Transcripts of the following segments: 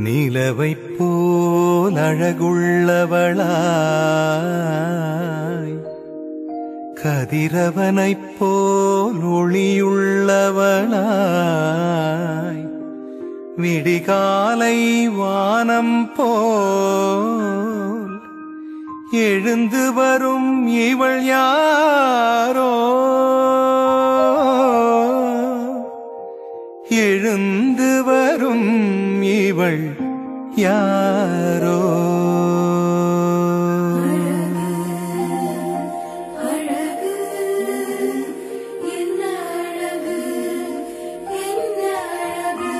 நிலவைப் போல் அழகுள்ளவளாய் கதிரவனைப் போல் ஒளியுள்ளவளாய் விடிகாலை வானம் போல் எழுந்து வரும் இவள் யாரோ எழுந்து வரும் இவள் யாரோ அழகு என்ன அழகு என்ன அழகு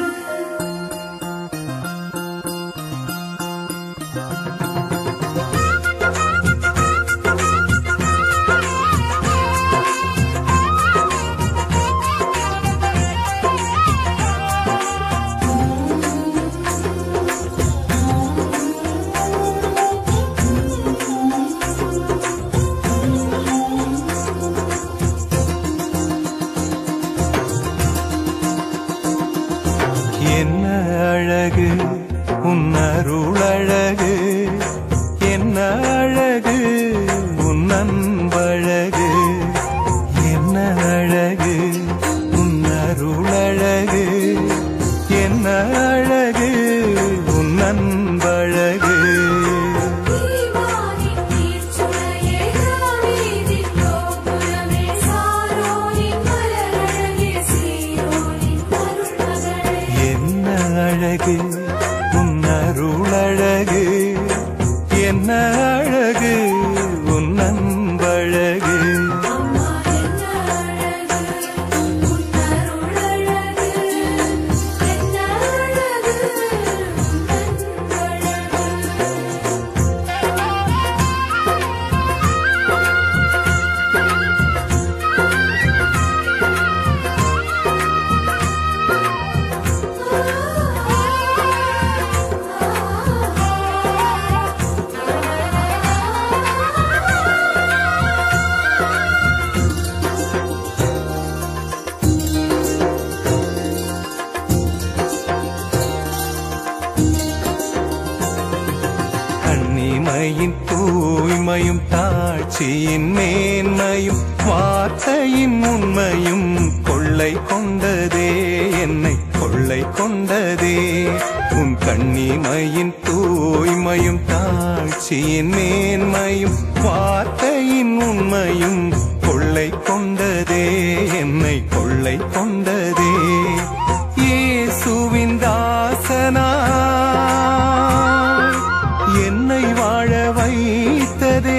என்ன அழகு உன் அருளழகு என்ன அழகு உன் அன்பழகு என்ன அழகு உன் அருளழகு என்ன அழகு உன் அன்பழகு தீவானின் நீர்ச்சுளையே தாவீதின் கோபுரமே சாரோனின் மலரழகே சீயோனின் அருள்மகளே என்ன அழகு உன் அருளழகு என்ன அழகு உன் அன்பழகு அம்மா என்ன அழகு உன் அருளழகு என்ன அழகு உன் கண்ணிமையின் தூய்மையும் தாட்சியின் மேன்மையும் வார்த்தையின் உண்மையும் கொள்ளை கொண்டதே என்னை கொள்ளை கொண்டதே உன் கண்ணிமையின் தூய்மையும் தாட்சியின் மேன்மையும் வார்த்தையின் உண்மையும் கொள்ளை கொண்டதே என்னை கொள்ளை கொண்டதே இயேசுவின் தாசனாய் என்னை வாழ வைத்ததே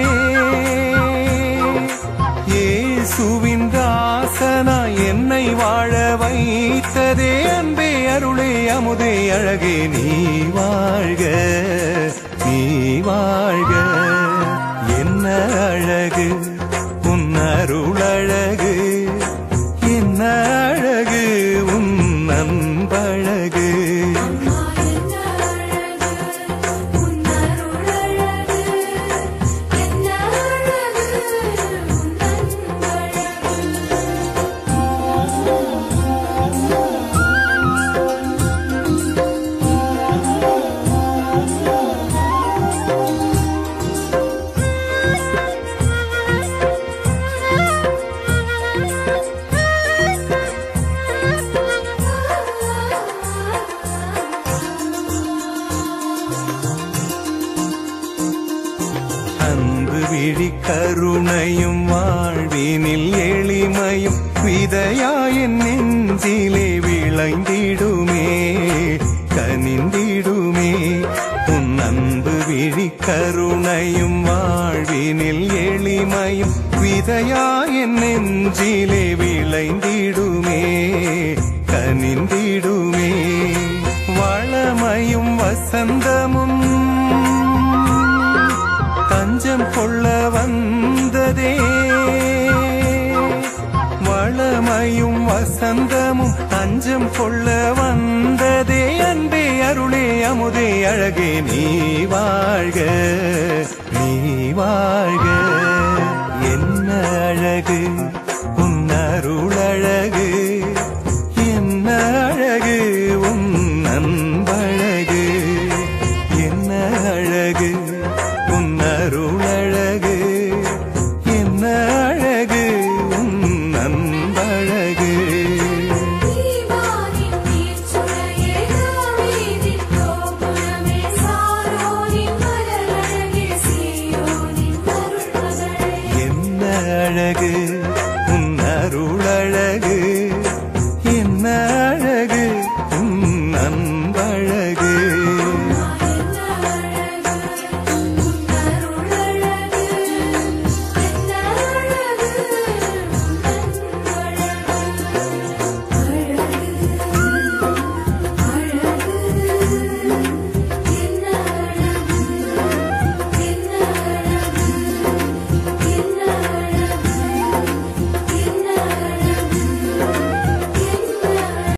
இயேசுவின் தாசனாய் என்னை வாழ வைத்ததே அன்பே அருளே அமுதே அழகே நீ வாழ்க நீ வாழ்க என்ன அழகு உன் அருளழகு என்ன அழகு உன் அன்பழகு அம்மா என்ன அழகு உன் அருளழகு என்ன அழகு உன் அன்பழகு அன்பு விழி கருணையும் வாழ்வினில் எளிமையும் விதையாயின் நெஞ்சிலே விளைந்திடுமே கனிந்திடுமே உன் அன்பு விழி கருணையும் வாழ்வினில் எளிமையும் விதையாயின் நெஞ்சிலே விளைந்திடுமே கனிந்திடுமே வளமையும் வசந்தமும் தஞ்சம் கொள்ள வந்ததே வளமையும் வசந்தமும் தஞ்சம் கொள்ள வந்ததே அன்பே அருளே அமுதே அழகே நீ வாழ்க நீ வாழ்க என்ன அழகு உன் அருள